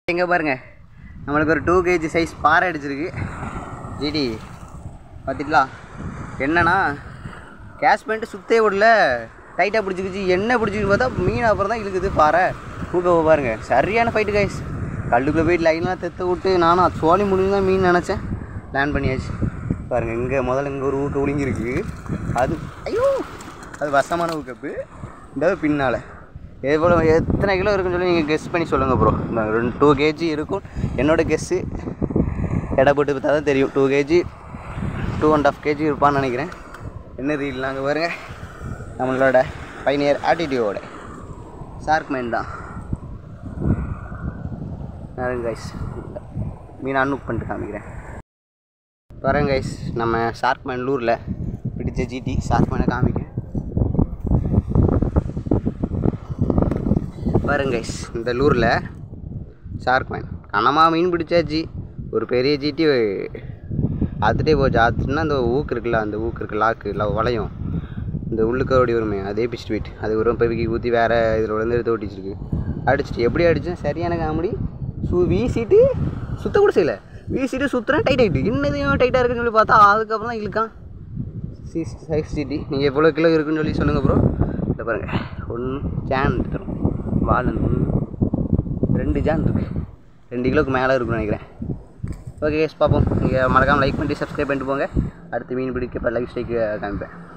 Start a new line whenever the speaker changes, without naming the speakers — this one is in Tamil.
எங்கே பாருங்க நம்மளுக்கு ஒரு டூ கேஜி சைஸ் பாறை அடிச்சிருக்கு ஜிடி பார்த்துக்கலாம் என்னன்னா கேஷ் பண்ணிட்டு சுத்தே விடல டைட்டாக பிடிச்சிக்கிச்சு என்ன பிடிச்சிக்கின்னு பார்த்தா மீன் அப்புறம் தான் இழுக்குது பாறை தூக்க பாருங்க சரியான ஃபைட்டு கைஸ் கல்லுக்குள்ளே போயிட்டு லைன்லாம் தெத்த விட்டு நானும் சோழி முடிஞ்சு தான் மீன் நினச்சேன் லேண்ட் பண்ணியாச்சு பாருங்கள் இங்கே முதல்ல இங்கே ஒரு ஊக்க ஒளிங்கிருக்கு அது ஐயோ அது வசமான ஊக்கப்பு இந்த பின்னால் எவ்வளோ எத்தனை கிலோ இருக்குன்னு சொல்லி நீங்கள் கெஸ் பண்ணி சொல்லுங்கள் ப்ரோ ரெண்டு டூ கேஜி இருக்கும் என்னோட கெஸ்ஸு எடை போட்டு பார்த்தா தான் தெரியும் two KG two and half KG இருப்பான்னு நினைக்கிறேன் என்ன ரீல் நாங்கள் பாருங்க நம்மளோட பைனியர் ஆட்டிடியூடோட ஷார்க் மைன் தான் பாருங்க கைஸ் மீன் அன்னுக் பண்ணிட்டு காமிக்கிறேன் பாருங்க கைஸ் நம்ம ஷார்க் மேன் லூரில் பிடிச்ச ஜிடி ஷார்க் மேனை காமிக்கிறேன் பாருங்க கைஸ் இந்த லூரில் ஷார்க் மேன் கனமாக மீன் பிடிச்சாச்சு ஒரு பெரிய ஜிடி ஆத்துட்டே போச்சு ஆத்துன்னா அந்த ஊக்கு இருக்குல்ல அந்த ஊக்கு இருக்கு லாக்கு இல்லை வளையம் இந்த உள்ளுக்க ஓடி வருமே அதே பிடிச்சிட்டு போயிட்டு அது ஒரு பெருக்கி ஊற்றி வேறு இதில் வந்து எடுத்து ஓட்டிச்சிருக்கு அடிச்சிட்டு எப்படி அடித்தேன் சரியான காமெடி சு வீசிட்டு சுத்த கூட செய்யல வீசிட்டு சுற்றுறேன் டைட் ஆகிட்டு இன்னதையும் டைட்டாக இருக்குன்னு சொல்லி பார்த்தா அதுக்கப்புறம் தான் இழுக்கான் சி சைஸ் சிட்டி நீங்கள் எவ்வளோ கிலோ இருக்குன்னு சொல்லி சொல்லுங்கள் ப்ரோ இதை பாருங்கள் ஒன்று ஜான் எடுத்துரும் வால் ஒன்று ரெண்டு ஜான் இருக்கு ரெண்டு கிலோக்கு மேலே இருக்குன்னு நினைக்கிறேன் ஓகே கேஸ் பார்ப்போம் நீங்கள் மறக்காமல் லைக் பண்ணி சப்ஸ்கிரைப் பண்ணிட்டு போங்க அடுத்து மீன் பிடிக்க இப்போ லைஃப் ஸ்டைக்கு காமிப்பேன்